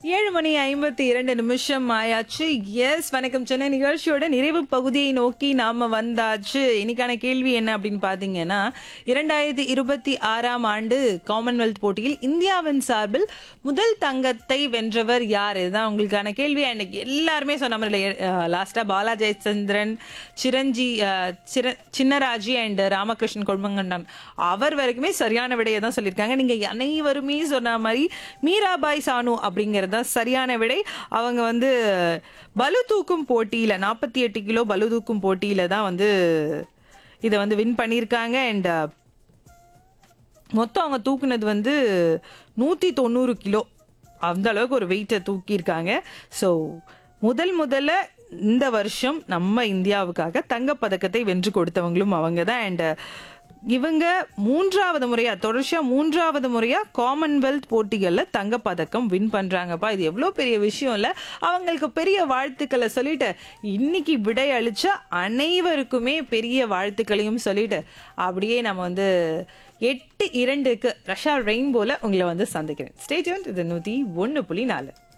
ஏழு மணி ஐம்பத்தி இரண்டு நிமிஷம் ஆயாச்சு எஸ் வணக்கம் சென்னை நிகழ்ச்சியோட நிறைவு பகுதியை நோக்கி நாம வந்தாச்சு இன்னைக்கான கேள்வி என்ன அப்படின்னு பாத்தீங்கன்னா இரண்டாயிரத்தி இருபத்தி ஆறாம் ஆண்டு காமன்வெல்த் போட்டியில் இந்தியாவின் சார்பில் முதல் தங்கத்தை வென்றவர் யார் இதுதான் உங்களுக்கான கேள்வி அன்னைக்கு எல்லாருமே சொன்ன மாதிரி லாஸ்டா பாலா ஜெயச்சந்திரன் சிரஞ்சி அஹ், சிர- சின்னராஜி அண்ட் ராமகிருஷ்ணன் கொழுமங்கண்ணன் அவர் வரைக்குமே சரியான விடையை தான் சொல்லியிருக்காங்க நீங்க அனைவருமே சொன்ன மாதிரி மீராபாய் சானு அப்படிங்கிறது தான் சரியான விடை அவங்க வந்து பளு தூக்கும் போட்டியில நாற்பத்தி எட்டு கிலோ பளு தூக்கும் போட்டியில தான் வந்து இதை வந்து வின் பண்ணியிருக்காங்க அண்ட் மொத்தம் அவங்க தூக்குனது வந்து நூற்றி தொண்ணூறு கிலோ அந்த அளவுக்கு ஒரு வெயிட்டை தூக்கியிருக்காங்க ஸோ முதல் முதல்ல இந்த வருஷம் நம்ம இந்தியாவுக்காக தங்கப்பதக்கத்தை வென்று கொடுத்தவங்களும் அவங்க தான் அண்ட் இவங்க மூன்றாவது முறையா தொடர்ச்சியா மூன்றாவது முறையா காமன்வெல்த் போட்டிகளில் தங்கப்பதக்கம் வின் பண்றாங்கப்பா இது எவ்வளோ பெரிய விஷயம் இல்லை அவங்களுக்கு பெரிய வாழ்த்துக்களை சொல்லிட்டு இன்னைக்கு விடை அளிச்ச அனைவருக்குமே பெரிய வாழ்த்துக்களையும் சொல்லிட்டு அப்படியே நம்ம வந்து எட்டு இரண்டுக்கு ரஷ்யா ரெயின்போல உங்களை வந்து சந்திக்கிறேன் ஸ்டேஜ் இது நூற்றி ஒன்று புள்ளி நாலு